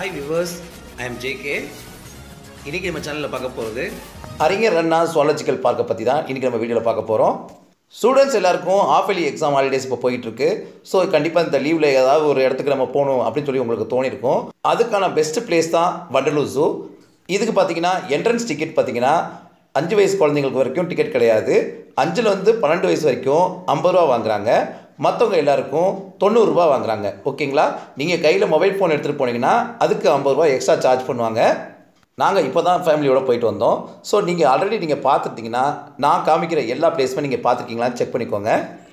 hi viewers I am JK இன்றைக்கி நம்ம சேனலில் பார்க்க போகிறது அறிஞர் அண்ணா சுவாலஜிக்கல் பார்க்கை பற்றி தான் இன்றைக்கி நம்ம வீடியோவில் பார்க்க போகிறோம் ஸ்டூடெண்ட்ஸ் எல்லாருக்கும் ஆஃப் இயர்லி எக்ஸாம் ஹாலிடேஸ் இப்போ போயிட்டுருக்கு ஸோ கண்டிப்பாக இந்த லீவில் ஏதாவது ஒரு இடத்துக்கு நம்ம போகணும் அப்படின்னு சொல்லி உங்களுக்கு தோணியிருக்கும் அதுக்கான பெஸ்ட் பிளேஸ் தான் வண்டலூர் ஜூ இதுக்கு பார்த்தீங்கன்னா என்ட்ரன்ஸ் டிக்கெட் பார்த்தீங்கன்னா அஞ்சு வயசு குழந்தைங்களுக்கு வரைக்கும் டிக்கெட் கிடையாது அஞ்சுலேருந்து பன்னெண்டு வயசு வரைக்கும் ஐம்பது ரூபா வாங்குறாங்க மற்றவங்க எல்லாருக்கும் தொண்ணூறுரூபா வாங்குறாங்க ஓகேங்களா நீங்கள் கையில் மொபைல் ஃபோன் எடுத்துகிட்டு போனீங்கன்னா அதுக்கு ஐம்பது ரூபா எக்ஸ்ட்ரா சார்ஜ் பண்ணுவாங்க நாங்கள் இப்போ தான் ஃபேமிலியோட போயிட்டு வந்தோம் ஸோ நீங்கள் ஆல்ரெடி நீங்கள் பார்த்துட்டீங்கன்னா நான் காமிக்கிற எல்லா பிளேஸுமே நீங்கள் பார்த்துருக்கீங்களான்னு செக் பண்ணிக்கோங்க